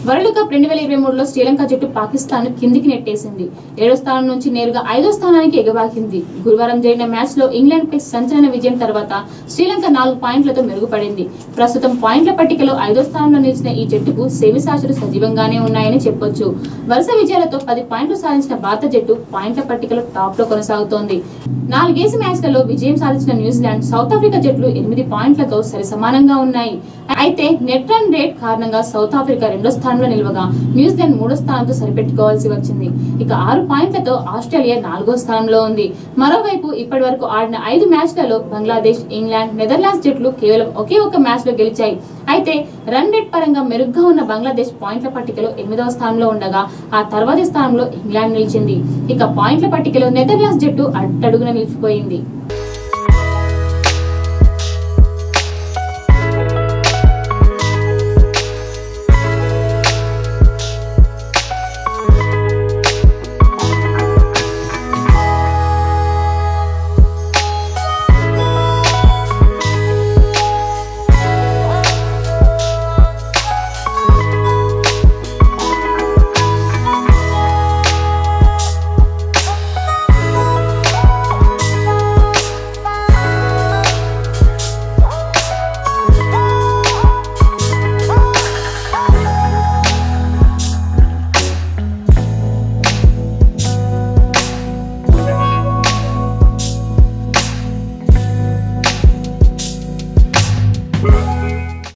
world cup రెండు వేల ఇరవై మూడులో శ్రీలంక జట్టు పాకిస్తాన్ కిందికి నెట్టేసింది ఏడో స్థానం నుంచి నేరుగా ఐదో స్థానానికి ఎగబాకింది గురువారం జరిగిన మ్యాచ్ లో ఇంగ్లాండ్ పై సంచలన విజయం తర్వాత శ్రీలంక నాలుగు పాయింట్లతో మెరుగుపడింది ప్రస్తుతం పాయింట్ల పట్టికలో ఐదో స్థానంలో నిలిచిన ఈ జట్టుకు సెమిసాచులు సజీవంగానే ఉన్నాయని చెప్పొచ్చు వరుస విజయాలతో పది పాయింట్లు సాధించిన భారత జట్టు పాయింట్ల పట్టికలో టాప్ లో కొనసాగుతోంది నాలుగేసి మ్యాచ్లలో విజయం సాధించిన న్యూజిలాండ్ సౌత్ ఆఫ్రికా జట్లు ఎనిమిది పాయింట్లతో సరి సమానంగా ఉన్నాయి అయితే నెట్ రన్ రేట్ కారణంగా సౌత్ ఆఫ్రికా రెండో స్థానంలో నిలవగా న్యూజిలాండ్ మూడో స్థానంతో సరిపెట్టుకోవాల్సి వచ్చింది ఇక ఆరు పాయింట్లతో ఆస్ట్రేలియా నాలుగో స్థానంలో ఉంది మరోవైపు ఇప్పటి వరకు ఆడిన ఐదు మ్యాచ్లలో బంగ్లాదేశ్ ఇంగ్లాండ్ నెదర్లాండ్స్ జట్లు కేవలం ఒకే ఒక మ్యాచ్ లో గెలిచాయి అయితే రన్ రేట్ పరంగా మెరుగ్గా ఉన్న బంగ్లాదేశ్ పాయింట్ల పట్టికలో ఎనిమిదవ స్థానంలో ఉండగా ఆ తర్వాతి స్థానంలో ఇంగ్లాండ్ నిలిచింది ఇక పాయింట్ల పట్టికలో నెదర్లాండ్స్ జట్టు అట్టడుగున నిలిచిపోయింది